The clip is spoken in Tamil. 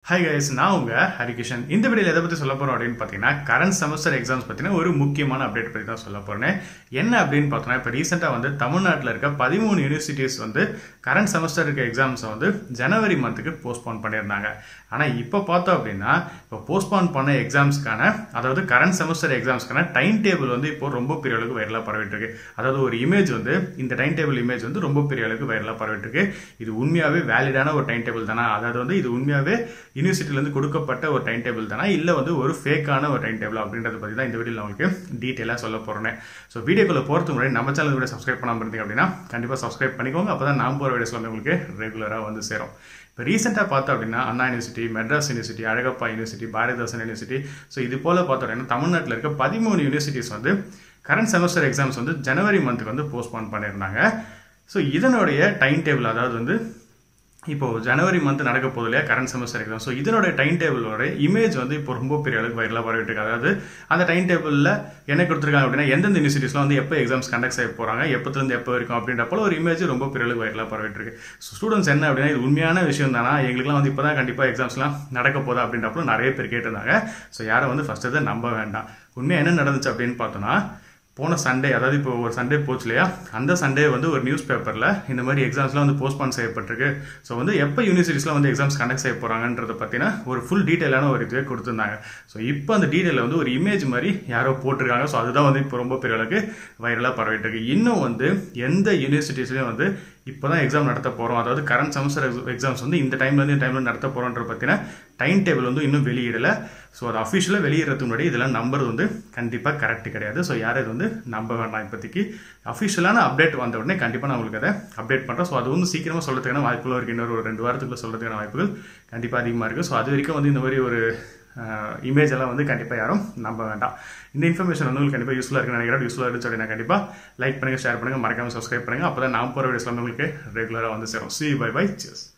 ஹாய் கைஸ் நான் உங்க ஹரிகிஷன் இந்த வீடியோல எதை பத்தி சொல்ல போறோம் அப்படின்னு பாத்தீங்கன்னா கரண்ட் செமஸ்டர் எக்ஸாம்ஸ் பத்தின ஒரு முக்கியமான அப்டேட் பத்தி தான் சொல்ல போறேன் என்ன அப்படின்னு பார்த்தோம்னா இப்போ ரீசெண்டா வந்து தமிழ்நாட்டில் இருக்க பதிமூணு யூனிவர்சிட்டிஸ் வந்து கரண்ட் செமஸ்டர் இருக்க எக்ஸாம்ஸை வந்து ஜனவரி மந்த்துக்கு போஸ்ட்போன் பண்ணியிருந்தாங்க ஆனா இப்போ பார்த்தோம் அப்படின்னா இப்போ போஸ்ட்போன் பண்ண எக்ஸாம்ஸ்க்கான அதாவது கரண்ட் செமஸ்டர் எக்ஸாம்ஸ்க்கான டைம் டேபிள் வந்து இப்போ ரொம்ப பெரிய அளவுக்கு வைரலாக பரவிட்டு இருக்கு அதாவது ஒரு இமேஜ் வந்து இந்த டைம் டேபிள் இமேஜ் வந்து ரொம்ப பெரிய அளவுக்கு வைரலாக பரவிட்டு இருக்கு இது உண்மையாவே வேலிடான ஒரு டைம் டேபிள் தானா அதாவது வந்து இது உண்மையாவே யூனிவர்சிட்டிலேருந்து கொடுக்கப்பட்ட ஒரு டைம் டேபிள் தானா இல்லை வந்து ஒரு ஃபேக்கான ஒரு டைம் டேபிள் அப்படின்றத பற்றி தான் இந்த வீடியோவில் உங்களுக்கு டீட்டெயிலாக சொல்ல போகிறேன் ஸோ வீடியோக்குள்ள போகிறதுக்கு முன்னாடி நம்ம சேனல் வீடியோ சப்ஸ்கிரைப் பண்ணாமல் இருந்தீங்க அப்படின்னா கண்டிப்பாக சப்ஸ்கிரைப் பண்ணிக்கோங்க அப்போ தான் நான் போகிற வீடியோஸ் எல்லாமே உங்களுக்கு ரெகுலராக வந்து சேரும் இப்போ ரீசெண்டாக பார்த்தோம் அப்படின்னா Anna university Madras university Alagappa university Bharathidasan university so இது போல் பார்த்தோம் அப்படின்னா தமிழ்நாட்டில் இருக்க பதிமூணு யூனிவர்சிட்டிஸ் வந்து கரண்ட் செமஸ்டர் எக்ஸாம்ஸ் வந்து ஜனவரி மந்த்துக்கு வந்து போஸ்ட்போன் பண்ணியிருந்தாங்க ஸோ இதனுடைய டைம் டேபிள் அதாவது வந்து இப்போ ஜனவரி மந்த் நடக்க போகுது இல்லையா கரண்ட் செமஸ்டர் எக்ஸாம் ஸோ இதனோட டைம் டேபிளோட இமேஜ் வந்து இப்போ ரொம்ப பெரிய அளவுக்கு வைரலாக பரவிட்டு இருக்கு அதாவது அந்த டைம் டேபிளில் என்ன கொடுத்துருக்காங்க அப்படின்னா எந்தெந்த யூனிவர்சிட்டிஸ்லாம் வந்து எப்போ எக்ஸாம்ஸ் கண்டக்ட் செய்ய போகிறாங்க எப்போத்துலேருந்து எப்போ இருக்கும் அப்படின்றப்போ ஒரு இமேஜ் ரொம்ப பெரிய அளவுக்கு வைரலாக பரவிட்டு இருக்கு ஸோ ஸ்டூடெண்ட்ஸ் என்ன அப்படின்னா இது உண்மையான விஷயம் தானா எங்களுக்குலாம் வந்து இப்போ தான் கண்டிப்பாக எக்ஸாம்ஸ்லாம் நடக்க போதா அப்படின்றப்போ நிறைய பேர் கேட்டிருந்தாங்க ஸோ யாரும் வந்து ஃபஸ்ட்டு இதை நம்ப வேண்டாம் உண்மையாக என்ன நடந்துச்சு அப்படின்னு பார்த்தோன்னா போன சண்டே அதாவது இப்போ ஒரு சண்டே போச்சு இல்லையா அந்த சண்டே வந்து ஒரு நியூஸ் பேப்பரில் இந்த மாதிரி எக்ஸாம்ஸ்லாம் வந்து போஸ்ட்பான் செய்யப்பட்டிருக்கு ஸோ வந்து எப்போ யூனிவர்சிட்டிஸ்லாம் வந்து எக்ஸாம்ஸ் கண்டக்ட் செய்ய போகிறாங்கன்றத பற்றின ஒரு ஃபுல் டீட்டெயிலான ஒரு இதுவே கொடுத்துருந்தாங்க ஸோ இப்போ அந்த டீட்டெயிலில் வந்து ஒரு இமேஜ் மாதிரி யாரோ போட்டிருக்காங்க ஸோ அதுதான் வந்து இப்போ ரொம்ப பெரிய அளவுக்கு வைரலாக பரவிட்டு இருக்கு இன்னும் வந்து எந்த யூனிவர்சிட்டிஸ்லையும் வந்து இப்போ தான் எக்ஸாம் நடத்த போகிறோம் அதாவது கரண்ட் செமஸ்டர் எக்ஸாம்ஸ் வந்து இந்த டைம்லேருந்து இந்த டைமில் நடத்த போகிறோன்ற பற்றின டைம் டேபிள் வந்து இன்னும் வெளியிடலை ஸோ அது அஃபிஷியலாக வெளியிடறதுக்கு முன்னாடி இதெல்லாம் நம்பர் வந்து கண்டிப்பாக கரெக்ட் கிடையாது ஸோ யாரும் இது வந்து நம்ப வேண்டாம் இப்போதைக்கு அஃபிஷியலான அப்டேட் வந்த உடனே கண்டிப்பாக நான் உங்களுக்கு அதை அப்டேட் பண்ணுறேன் ஸோ அது வந்து சீக்கிரமாக சொல்கிறதுக்கான வாய்ப்புகளும் இருக்குது இன்னொரு ஒரு ரெண்டு வாரத்துக்குள்ள சொல்கிறதுக்கான வாய்ப்புகள் கண்டிப்பாக அதிகமாக இருக்குது ஸோ அது வரைக்கும் வந்து இந்த மாதிரி ஒரு இமேஜ் எல்லாம் வந்து கண்டிப்பாக யாரும் நம்ப வேண்டாம் இந்த இன்ஃபர்மேஷன் வந்து உங்களுக்கு கண்டிப்பாக யூஸ்ஃபுல்லாக இருக்குன்னு நினைக்கிறேன் யூஸ்ஃபுல்லாக இருந்துச்சு அப்படின்னா கண்டிப்பாக லைக் பண்ணுங்கள் ஷேர் பண்ணுங்கள் மறக்காமல் சப்ஸ்கிரைப் பண்ணுங்கள் அப்போ தான் நான் போகிற வீடியோஸ் உங்களுக்கு ரெகுலராக வந்து சேரும் சி பை பை சியர்ஸ்